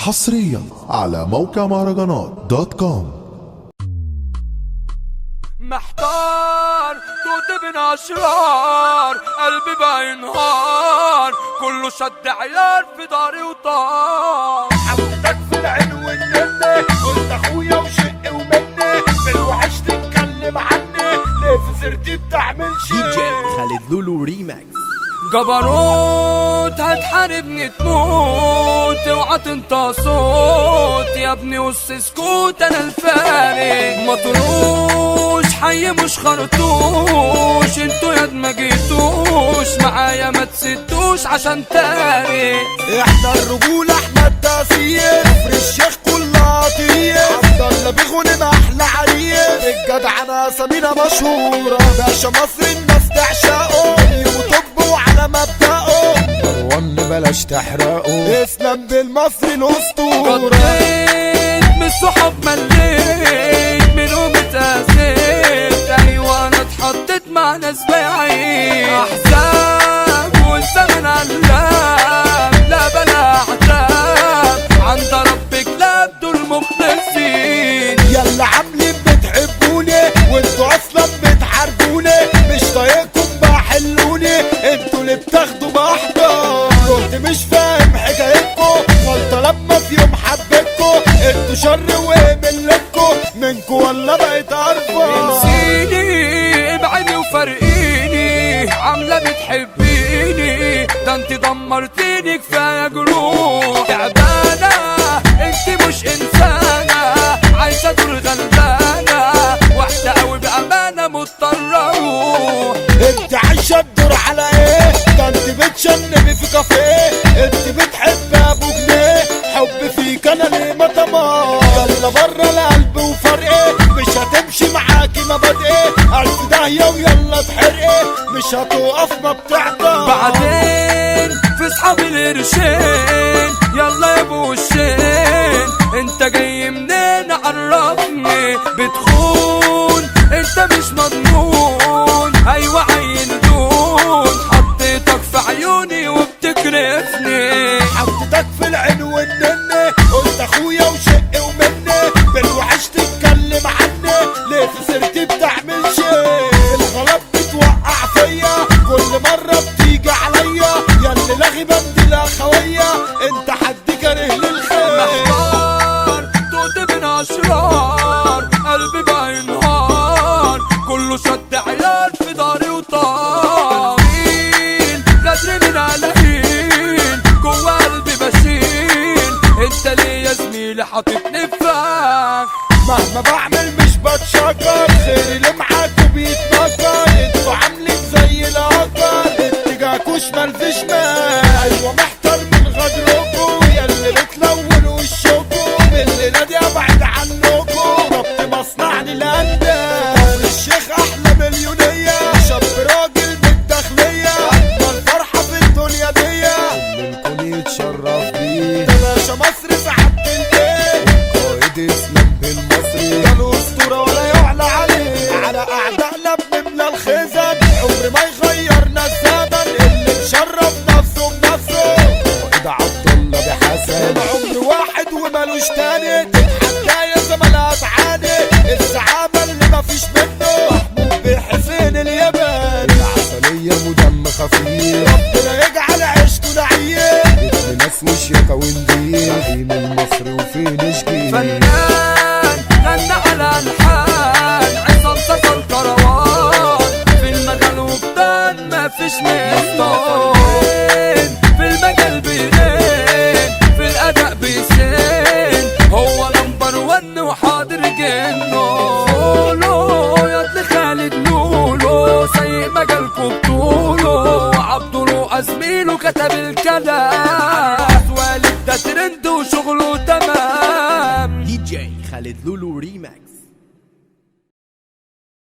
حصريا على موقع مهرجانات دوت كوم محتار توت بين اشرار قلبي بقى ينهار كله شد عيار في داري وطار حبيتك في العين والننة قلت اخويا وشق ومني بالوحش تتكلم عني ليه في سيرتي بتعمل دي جي شي خالد لولو ريماكس جبروت هتحاربني تموت اوعى تنطق صوت يا ابني وسط سكوت انا الفارق مطروش حي مش خرطوش انتوا ياد ما جيتوش معايا ما تسدوش عشان تارك احنا الرجولة احنا التأثير في الشيخ كلها عطية عبد الله بيغني احلى عريس الجدع انا اسامينا مشهورة باشا مصر الناس تعشقه وطب وعلى مبدأه مروان بلاش تحرقه اسلام بالمصري الاسطورة قضيت من الصحاب مليت منهم اتأذيت ايوه انا اتحطيت مع ناس بايعين احزاب والزمن علام لا بلا اعتاب عند رب كلاب دول مخلصين يلا عاملين بتحبوني وانتوا اصلا بتحاربوني مش طايقكم بحلوني انتوا اللي بتاخدوا بحضر كنت مش فاهم حكايتكم غلطة لما في يوم حبيتكم انتوا شر وملتكم منكوا ولا بقيت عارفة انسيني ابعدي وفرقيني عاملة بتحبيني ده انت دمرتيني كفاية جروح تعبانة انت مش انسانة عايشة دور غلبانة واحدة قوي بأمانة مضطرة اروح انت عايشة الدور على ايه ده انت بتشنبي في كافيه انت بتحب ابو جنيه حب فيك انا ليه ما طمع يلا بره القلب وفرقه مش هتمشي معاكي مبادئي الف داهية ويلا تحرقي مش هتقف ما بتعطى بعدين في صحاب القرشين يلا يا ابو الشين انت جاي منين عرفني بتخون انت مش مضمون ايوه عين دون حطيتك في عيوني وبتكرفني حطيتك في العين والنني قلت اخويا وشق ومني بالوحش تتكلم عني ليه في سيرتي بتعمل شيء الغلط بتوقع فيا كل مرة بتيجي عليا يا اللي لاغي بندي الاخوية انت حد كاره للخير محتار توت بين اشرار قلبي بقى ينهار كله شد عيار في داري وطار مين غدر من قلقين جوا قلبي بشيل انت ليه يا زميلي حاططني في فخ مهما بعمل مش بتشكر خير اللي معاكوا بيتنكر انتوا عاملين زي الاكبر اتجاهكوا شمال في شمال ايوه محتار من غدركوا يا اللي بتلونوا وشكوا من اللي نادي ابعد عنكوا ربط مصنع للاندال الشيخ احلى مليونية شاب راجل بالداخلية اجمل فرحة في الدنيا دي منكم يتشرف بيه ده باشا مصر سعادة البيت قائد اسلام بالمصري ده الاسطورة ولا يعلى عليه على اعدائنا بنملى الخزن عمر ما يغيرنا الزمن اللي مشرف نفسه بنفسه قائد عبد الله بحسن العمر واحد ومالوش تاني تتحدى يا زملاء تعاني الزعامة اللي مفيش منه محمود بحسين اليابان العسلية ودم خفيف ربنا يجعل عيشته نعيم ابن ناس وشياكة ونديل نعيم المصري وفين شجيل فنان غنى على الحال عصام سفر كروان في المجال وبدان ما فيش منه في المجال بيرين في الاداء بيسين هو نمبر ون وحاضر جنه قولوا يا ابن خالد لولو سيء مجالكوا بطوله عبده زميله كتب الكلام والد ده ترند وشغله تمام دي جي خالد لولو ريماكس